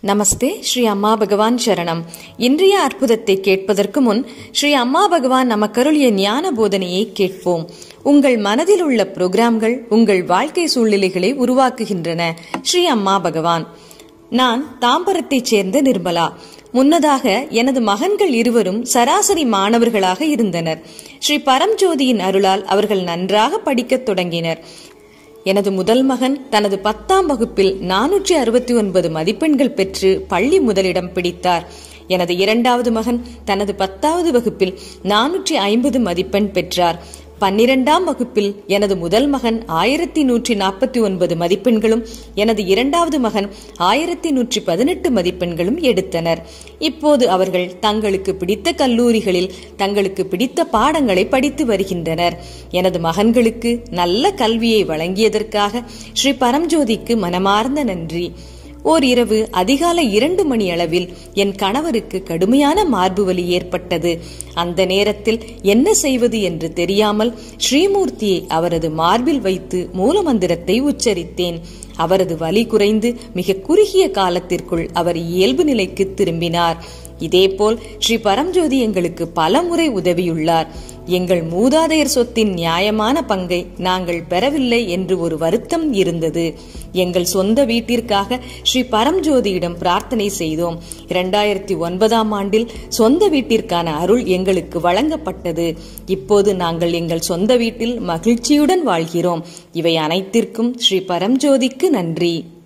நமஸ்தே ஸ்ரீ அம்மா பகவான் சரணம் இன்றைய அற்புதத்தை கேட்பதற்கு முன் ஸ்ரீ அம்மா பகவான் நமக்கருளிய ஞான போதனையை கேட்போம் உங்கள் மனதில் உள்ள புரோகிராம்கள் உங்கள் வாழ்க்கை சூழ்நிலைகளை உருவாக்குகின்றன ஸ்ரீ அம்மா பகவான் நான் தாம்பரத்தைச் சேர்ந்த நிர்மலா முன்னதாக எனது மகன்கள் இருவரும் சராசரி மாணவர்களாக இருந்தனர் ஸ்ரீ பரம்ஜோதியின் அருளால் அவர்கள் நன்றாக படிக்கத் தொடங்கினர் எனது முதல் மகன் தனது பத்தாம் வகுப்பில் நானூற்றி அறுபத்தி ஒன்பது மதிப்பெண்கள் பெற்று பள்ளி முதலிடம் பிடித்தார் எனது இரண்டாவது மகன் தனது பத்தாவது வகுப்பில் நானூற்றி ஐம்பது மதிப்பெண் பெற்றார் பன்னிரெண்டாம் வகுப்பில் எனது முதல் மகன் ஆயிரத்தி நூற்றி நாற்பத்தி ஒன்பது மதிப்பெண்களும் எனது இரண்டாவது மகன் ஆயிரத்தி நூற்றி பதினெட்டு மதிப்பெண்களும் எடுத்தனர் இப்போது அவர்கள் தங்களுக்கு பிடித்த கல்லூரிகளில் தங்களுக்கு பிடித்த பாடங்களை படித்து வருகின்றனர் எனது மகன்களுக்கு நல்ல கல்வியை வழங்கியதற்காக ஸ்ரீ பரம்ஜோதிக்கு மனமார்ந்த நன்றி ஓர் இரவு அதிகாலை இரண்டு மணி அளவில் என் கணவருக்கு கடுமையான மார்பு வலி ஏற்பட்டது அந்த நேரத்தில் என்ன செய்வது என்று தெரியாமல் ஸ்ரீமூர்த்தியை அவரது மார்பில் வைத்து மூலமந்திரத்தை உச்சரித்தேன் அவரது வலி குறைந்து மிக குறுகிய காலத்திற்குள் அவர் இயல்பு நிலைக்கு திரும்பினார் இதேபோல் ஸ்ரீ பரம்ஜோதி எங்களுக்கு பல முறை உதவியுள்ளார் எங்கள் மூதாதையர் சொத்தின் நியாயமான பங்கை நாங்கள் பெறவில்லை என்று ஒரு வருத்தம் இருந்தது எங்கள் சொந்த வீட்டிற்காக ஸ்ரீ பரம்ஜோதியிடம் பிரார்த்தனை செய்தோம் இரண்டாயிரத்தி ஒன்பதாம் ஆண்டில் சொந்த வீட்டிற்கான அருள் எங்களுக்கு வழங்கப்பட்டது இப்போது நாங்கள் எங்கள் சொந்த வீட்டில் மகிழ்ச்சியுடன் வாழ்கிறோம் இவை அனைத்திற்கும் ஸ்ரீ பரம்ஜோதிக்கு நன்றி